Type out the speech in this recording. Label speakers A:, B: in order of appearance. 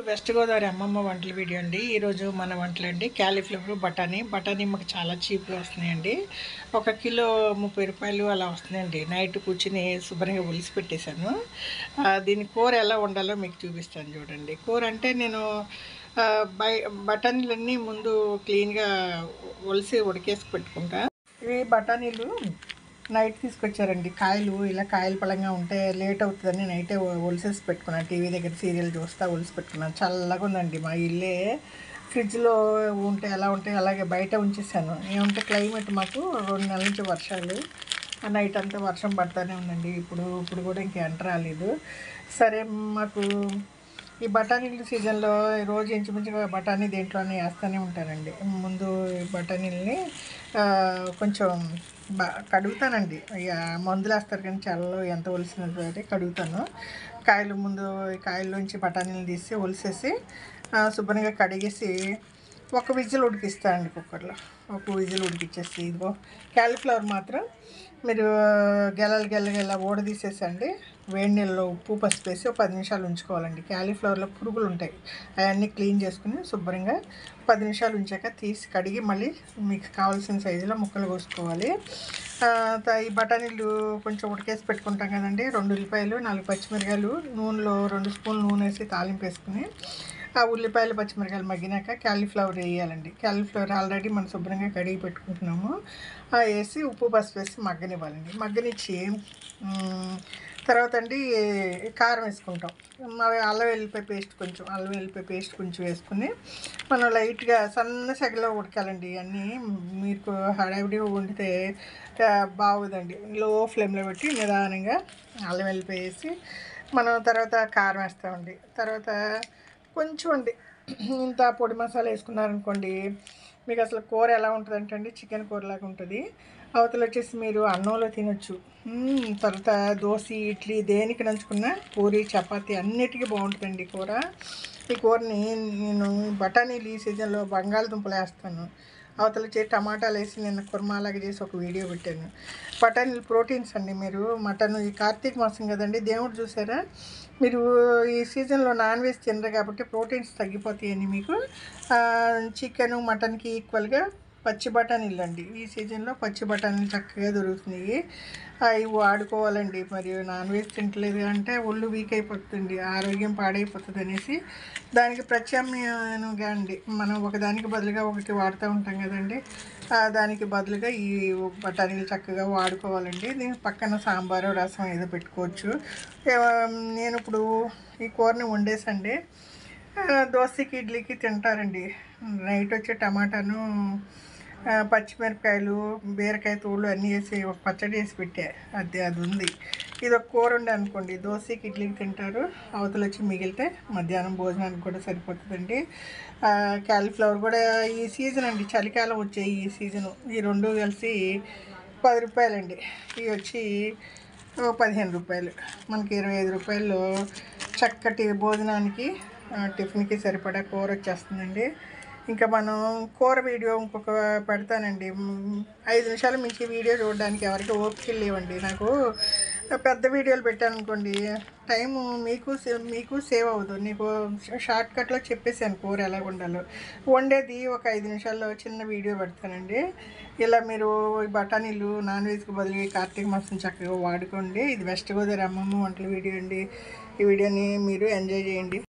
A: west Godavari అమ్మమ్మ వంటల video అండి ఈరోజు మన వంటలు అండి క్యాలీఫ్లవర్ బఠానీ బఠానీ మాకు చాలా చీప్గా వస్తున్నాయండి ఒక కిలో ముప్పై రూపాయలు అలా వస్తున్నాయండి నైట్ కూర్చుని శుభ్రంగా ఒలిసి పెట్టేశాను ఆ, దీని కూర ఎలా వండాలో మీకు చూపిస్తాను చూడండి కూర అంటే నేను ఆ, బై బఠానీలన్నీ ముందు క్లీన్గా ఒలిసి ఉడికేసి పెట్టుకుంటా ఇవి బఠానీలు నైట్ తీసుకొచ్చారండి కాయలు ఇలా కాయలు పళంగా ఉంటే లేట్ అవుతుందని నైటే ఒలిసేసి పెట్టుకున్నాను టీవీ దగ్గర సీరియల్ చూస్తా ఒలిసి పెట్టుకున్నాను చల్లగా ఉందండి మా ఇల్లే ఫ్రిడ్జ్లో ఉంటే ఎలా ఉంటే అలాగే బయట ఉంచేసాను ఏమంటే క్లైమేట్ మాకు రెండు నెలల నుంచి వర్షాలు ఆ నైట్ అంతా వర్షం పడతానే ఉందండి ఇప్పుడు ఇప్పుడు కూడా ఇంక ఎంట రాలేదు సరే మాకు ఈ బఠానీల సీజన్లో రోజు ఇంచుమించుగా బఠానీ దేంట్లోనే వేస్తూనే ఉంటానండి ముందు ఈ బఠానీలని ఆ, కొంచెం బా కడుగుతానండి ఇక మందులు వేస్తారు కానీ చల్లలో ఎంత ఒలిసినది అయితే కడుగుతాను కాయలు ముందు ఈ కాయల్లోంచి బఠానీలు తీసి ఒలిసేసి ఆ, శుభ్రంగా కడిగేసి ఒక విజిల్ ఉడికిస్తానండి కుక్కర్లో ఒక విజిల్ ఉడికిచ్చేసి ఇదిగో క్యాలీఫ్లవర్ మాత్రం మీరు గెలలు గెల గెల ఊడదీసేసండి వేడి నీళ్ళలో ఉప్పు పసుపు వేసి ఒక పది నిమిషాలు ఉంచుకోవాలండి క్యాలీఫ్లవర్లో పురుగులు ఉంటాయి అవన్నీ క్లీన్ చేసుకుని శుభ్రంగా పది నిమిషాలు ఉంచాక తీసి కడిగి మళ్ళీ మీకు కావాల్సిన సైజులో ముక్కలు కోసుకోవాలి ఆ, త- ఈ బఠానీలు కొంచెం ఉడికేసి పెట్టుకుంటాం కదండి రెండు ఉల్లిపాయలు నాలుగు పచ్చిమిరకాయలు నూనెలో రెండు స్పూన్లు నూనె వేసి తాలింపు వేసుకుని ఆ ఉల్లిపాయలు పచ్చిమిరకాయలు మగ్గినాక క్యాలీఫ్లవర్ వేయాలండి క్యాలీఫ్లవర్ ఆల్రెడీ మనం శుభ్రంగా కడిగి పెట్టుకుంటున్నాము ఆ వేసి ఉప్పు పసుపు వేసి మగ్గనివ్వాలండి మగ్గనిచ్చి మ్, తర్వాత అండి కారం వేసుకుంటాం మరి అల్లం వెల్లిపాయ పేస్ట్ కొంచెం అల్లం వెల్లిపాయ పేస్ట్ కొంచెం వేసుకుని మనం లైట్గా సన్న సెగలో ఉడకాలండి అన్నీ మీకు హడావిడిగా వండితే ఆ, బాగోదండి లో ఫ్లేమ్లో పెట్టి నిదానంగా అల్లం వెల్లిపాయ వేసి మనం తర్వాత కారం వేస్తామండి తర్వాత కొంచెం అండి ఇంత పొడి మసాలా వేసుకున్నారనుకోండి మీకు అసలు కూర ఎలా ఉంటుంది అంటే అండి చికెన్ కూరలాగా ఉంటుంది అవతల వచ్చేసి మీరు అన్నంలో తినొచ్చు మ్మ్, తర్వాత దోశ ఇడ్లీ దేనికి నంచుకున్నా పూరి చపాతీ అన్నిటికీ బాగుంటుందండి ఈ కూర ఈ కూరని నేను బఠానీలు ఈ సీజన్లో బంగాళదుంపలు వేస్తాను అవతల వచ్చి టమాటాలు వేసి నిన్న కుర్మాలాగా చేసి ఒక వీడియో పెట్టాను బఠానీలు ప్రోటీన్స్ అండి మీరు మటన్ ఈ కార్తీక మాసం కదండి దేవుడు చూసారా మీరు ఈ సీజన్లో నాన్ వెజ్ తినరు కాబట్టి ప్రోటీన్స్ తగ్గిపోతాయని మీకు చికెన్ మటన్కి ఈక్వల్గా పచ్చి బఠానీలు అండి ఈ సీజన్లో పచ్చి బఠానీలు చక్కగా దొరుకుతున్నాయి అవి వాడుకోవాలండి మరి నాన్ వెజ్ తింటలేదు అంటే ఒళ్ళు వీక్ అయిపోతుంది ఆరోగ్యం పాడైపోతుంది అనేసి దానికి ప్రత్యామ్నాయంగా అండి మనం ఒకదానికి బదులుగా ఒకటి వాడుతూ ఉంటాం కదండి ఆ, దానికి బదులుగా ఈ బఠానీలు చక్కగా వాడుకోవాలండి దీని పక్కన సాంబారు రసం ఏదో పెట్టుకోవచ్చు ఏ- నేను ఇప్పుడు ఈ కూరని వండేసండి ఆ, దోశకి ఇడ్లీకి తింటారండి నైట్ వచ్చే టమాటాను ఆ, పచ్చిమిరపకాయలు బీరకాయ తోళ్ళు అన్నీ వేసి ఒక పచ్చడి వేసి పెట్టా అది అది ఉంది ఇది ఒక కూర ఉండే అనుకోండి దోశకి ఇడ్లీకి తింటారు అవతల వచ్చి మిగిలితే మధ్యాహ్నం భోజనానికి కూడా సరిపోతుందండి ఆ, క్యాలీఫ్లవర్ కూడా ఈ సీజన్ అండి చలికాలం వచ్చాయి ఈ సీజను ఈ రెండు కలిసి పది రూపాయలండి ఇవి వచ్చి ఓ పదిహేను రూపాయలు మనకి ఇరవై ఐదు రూపాయలు చక్కటి భోజనానికి ఆ, టిఫిన్కి సరిపడా కూర వచ్చేస్తుందండి ఇంకా మనం కూర వీడియో ఇంకొక పెడతానండి మ్, ఐదు నిమిషాలు మించి వీడియో చూడడానికి ఎవరికి ఓపిక లేవండి నాకు పెద్ద వీడియోలు పెట్టాను అనుకోండి టైము మీకు సే- మీకు సేవ్ అవ్వదు నీకు షార్ట్ కట్లో చెప్పేసాను కూర ఎలా వండాలో వండేది ఒక ఐదు నిమిషాల్లో చిన్న వీడియో పెడతానండి ఇలా మీరు ఈ బఠానీలు నాన్ వెజ్కి బదులు కార్తీక మాసం చక్కగా వాడుకోండి ఇది వెస్ట్ గోదావరి అమ్మమ్మ వంటల వీడియో అండి ఈ వీడియోని మీరు ఎంజాయ్ చేయండి